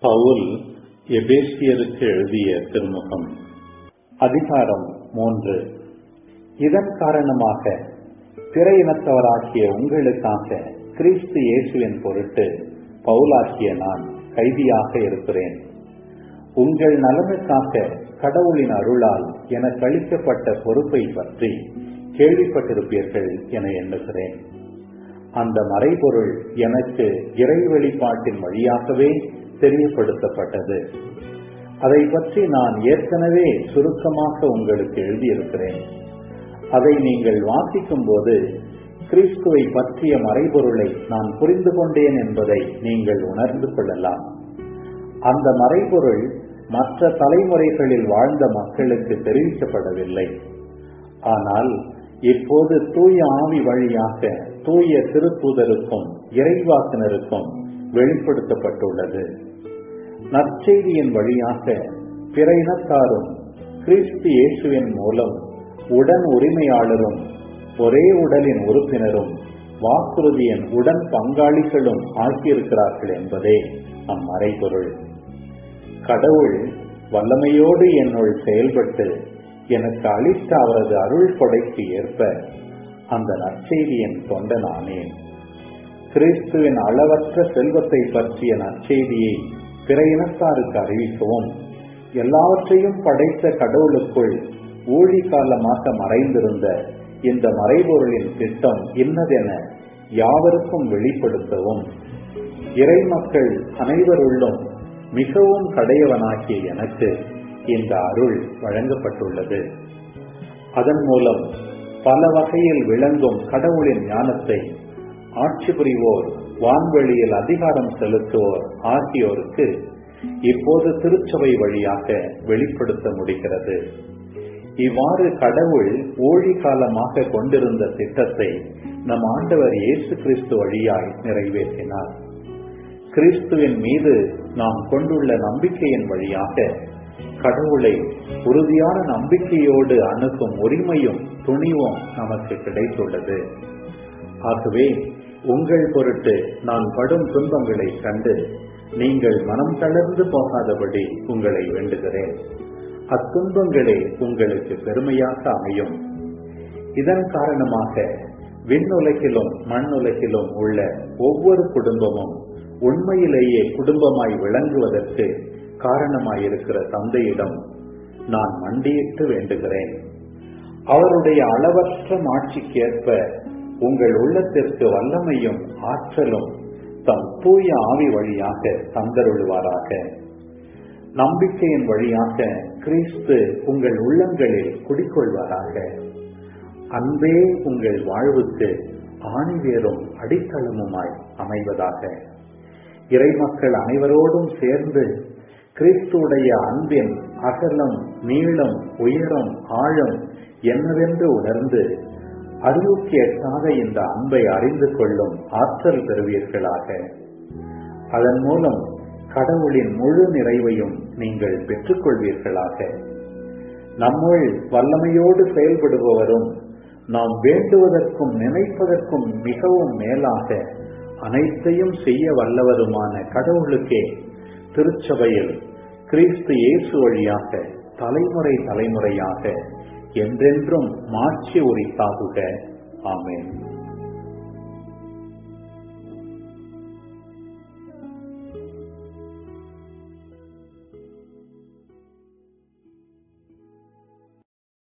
பவுல் எபேசியருக்கு எழுதிய திருமுகம் அதிகாரம் மூன்று இதன் காரணமாக பிற இனத்தவராகிய உங்களுக்காக கிறிஸ்து இயேசுவின் பொருட்டு பவுலாகிய நான் கைதியாக இருக்கிறேன் உங்கள் நலனுக்காக கடவுளின் அருளால் எனக்கு அளிக்கப்பட்ட பொறுப்பை பற்றி கேள்விப்பட்டிருப்பீர்கள் என எண்ணுகிறேன் அந்த மறைபொருள் எனக்கு இறை வெளிப்பாட்டின் வழியாகவே தெரியப்படுத்தப்பட்டது அதை பற்றி நான் ஏற்கனவே சுருக்கமாக உங்களுக்கு எழுதியிருக்கிறேன் அதை நீங்கள் வாசிக்கும் போது கிறிஸ்துவை பற்றிய மறைபொருளை நான் புரிந்து கொண்டேன் என்பதை நீங்கள் உணர்ந்து கொள்ளலாம் அந்த மறைபொருள் மற்ற தலைமுறைகளில் வாழ்ந்த மக்களுக்கு தெரிவிக்கப்படவில்லை ஆனால் இப்போது தூய ஆவி வழியாக தூய திருத்தூதருக்கும் இறைவாக்கினருக்கும் வெளிப்படுத்தப்பட்டுள்ளது நற்செய்தியின் வழியாக பிற இனத்தாரும் கிறிஸ்து இயேசுவின் மூலம் உடன் உரிமையாளரும் ஒரே உடலின் உறுப்பினரும் வாக்குறுதியின் உடன் பங்காளிகளும் ஆகியிருக்கிறார்கள் என்பதே அம்மறைபொருள் கடவுள் வல்லமையோடு என்னுள் செயல்பட்டு எனக்கு அளித்த அவரது அருள் கொடைக்கு ஏற்ப அந்த நற்செய்தியின் தொண்டனானேன் கிறிஸ்துவின் அளவற்ற செல்வத்தை பற்றிய நற்செய்தியை பிற இனத்தாருக்கு அறிவிக்கவும் எல்லாவற்றையும் படைத்த கடவுளுக்குள் ஊழி காலமாக மறைந்திருந்த இந்த மறைபொருளின் திட்டம் இன்னதென யாவருக்கும் வெளிப்படுத்தவும் இறை மக்கள் அனைவருள்ளும் மிகவும் கடையவனாகிய எனக்கு இந்த அருள் வழங்கப்பட்டுள்ளது அதன் மூலம் பல வகையில் விளங்கும் கடவுளின் ஞானத்தை ஆட்சி புரிவோர் வான்வெளியில் அதிகாரம் செலுத்துவோர் ஆகியோருக்கு இப்போது திருச்சபை வழியாக வெளிப்படுத்த முடிகிறது இவ்வாறு கடவுள் ஊழி காலமாக கொண்டிருந்த திட்டத்தை நம் ஆண்டவர் இயேசு கிறிஸ்து வழியாய் நிறைவேற்றினார் கிறிஸ்துவின் மீது நாம் கொண்டுள்ள நம்பிக்கையின் வழியாக கடவுளை உறுதியான நம்பிக்கையோடு அணுகும் உரிமையும் துணிவும் நமக்கு கிடைத்துள்ளது ஆகவே உங்கள் பொருட்டு நான் படும் துன்பங்களை கண்டு நீங்கள் மனம் தளர்ந்து போகாதபடி உங்களை வேண்டுகிறேன் அத்துன்பங்களே உங்களுக்கு பெருமையாக அமையும் இதன் காரணமாக விண்ணுலகிலும் மண்ணுலகிலும் உள்ள ஒவ்வொரு குடும்பமும் உண்மையிலேயே குடும்பமாய் விளங்குவதற்கு காரணமாயிருக்கிற தந்தையிடம் நான் மண்டியிட்டு வேண்டுகிறேன் அவருடைய அளவற்ற மாட்சிக்கேற்ப உங்கள் உள்ளத்திற்கு வல்லமையும் ஆற்றலும் தம் தூய ஆவி வழியாக தந்தருள்வாராக நம்பிக்கையின் வழியாக கிறிஸ்து உங்கள் உள்ளங்களில் குடிக்கொள்வாராக அன்பே உங்கள் வாழ்வுக்கு ஆணிவேரும் அடித்தளமுமாய் அமைவதாக இறைமக்கள் அனைவரோடும் சேர்ந்து கிறிஸ்துடைய அன்பின் அகலம் நீளம் உயரம் ஆழம் என்னவென்று உணர்ந்து அறிவுக்கு எட்டாத இந்த அன்பை அறிந்து கொள்ளும் ஆற்றல் பெறுவீர்களாக அதன் மூலம் கடவுளின் முழு நிறைவையும் நீங்கள் பெற்றுக்கொள்வீர்களாக நம்முள் வல்லமையோடு செயல்படுபவரும் நாம் வேண்டுவதற்கும் நினைப்பதற்கும் மிகவும் மேலாக அனைத்தையும் செய்ய வல்லவருமான கடவுளுக்கே திருச்சபையில் கிறிஸ்து இயேசு வழியாக தலைமுறை தலைமுறையாக என்றென்றும் மாட்சி உரித்தாகுக ஆமேன்